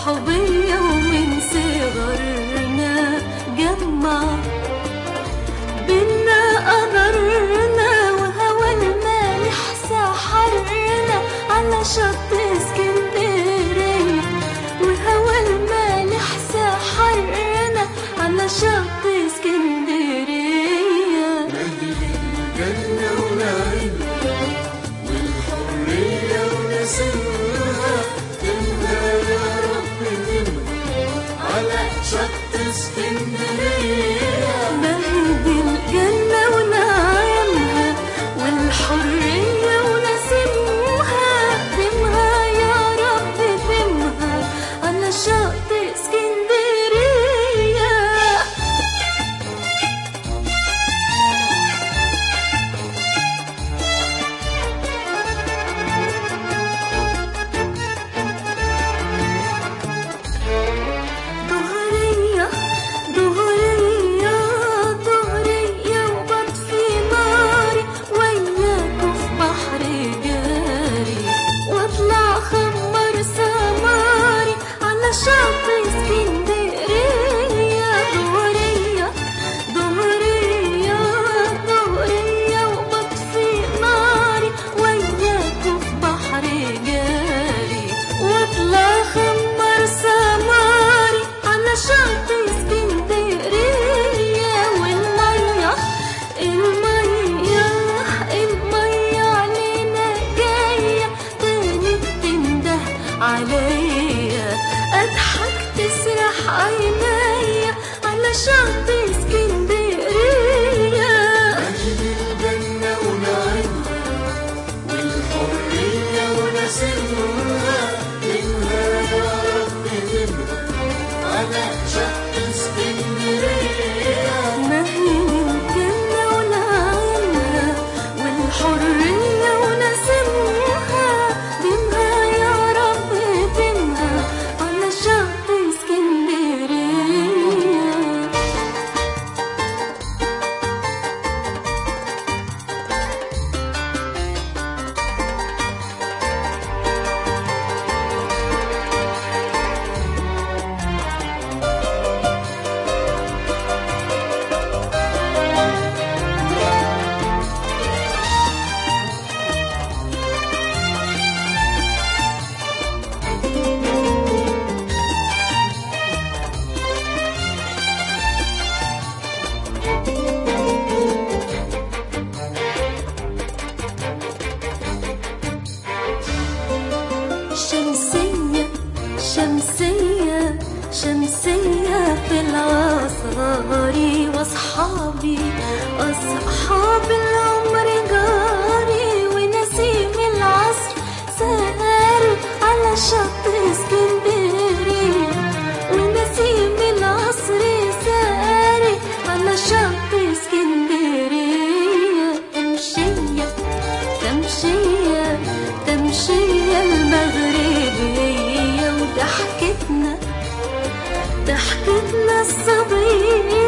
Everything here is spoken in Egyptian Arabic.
صحوبية ومن صغرنا جمع بينا قدرنا وهوى المالح سحرنا على شط اسكندرية وهوى المالح سحرنا على شط اسكندرية نهر الجنة ونعيمها والحرية ونسيمها تمها يا رب تمها على شط اسكندرية مهد الجنة ونعيمها والحرية ونسيمها دمها يا رب دمها على شط اسكندرية ظهرية ظهرية ظهرية وبطفي ناري وياكوا في بحر جاري واطلع خمر سماري على شط اسكندرية ظهرية ظهرية ظهرية وبطفي ناري وياكوا في بحر جاري واطلع خمر سماري على شط اسكندرية والمية المية المية علينا جاية تاني بتنده عليا اضحك تسرح عينيا على شط اسكندرية نهر الجنة ونعيمها والحرية ونسيمها تمها يا رب تمها على شط اسكندرية مهين الجنة ونعيمها والحرية ونسيمها دمها يا رب دمها على شط اسكندرية شمسية شمسية شمسية في العصاري واصحابي اصحاب العمر جاري ونسيم العصر سهر على شط اسكندرية ونسيم العصر سهر على شط اسكندرية تمشية تمشية تمشية المغربية وضحكتنا ضحكتنا الصبية